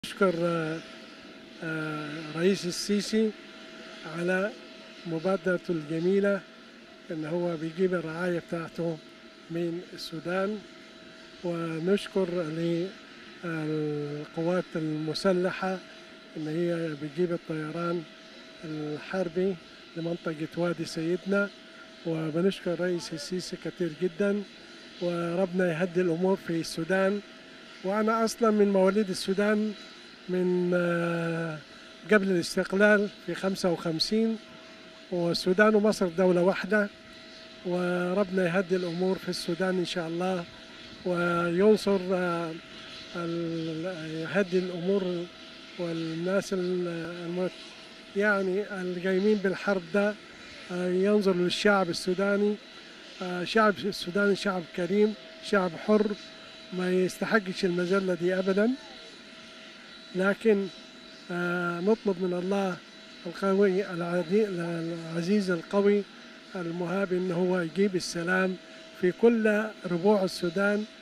أشكر آه، آه، رئيس السيسي على مبادرته الجميلة إن هو بيجيب الرعاية بتاعته من السودان ونشكر للقوات المسلحة إن هي بتجيب الطيران الحربي لمنطقة وادي سيدنا وبنشكر رئيس السيسي كثير جدا وربنا يهدي الأمور في السودان وأنا أصلا من مواليد السودان من آه، قبل الاستقلال في 55 والسودان ومصر دولة واحدة وربنا يهدي الأمور في السودان إن شاء الله وينصر آه، ال- يهدي الأمور والناس ال- الم- يعني القايمين بالحرب ده آه، ينظر للشعب السوداني آه، شعب السوداني شعب كريم شعب حر ما يستحقش المذلة دي أبدا لكن آه، نطلب من الله القوي العدي- العزيز القوي المهاب ان هو يجيب السلام في كل ربوع السودان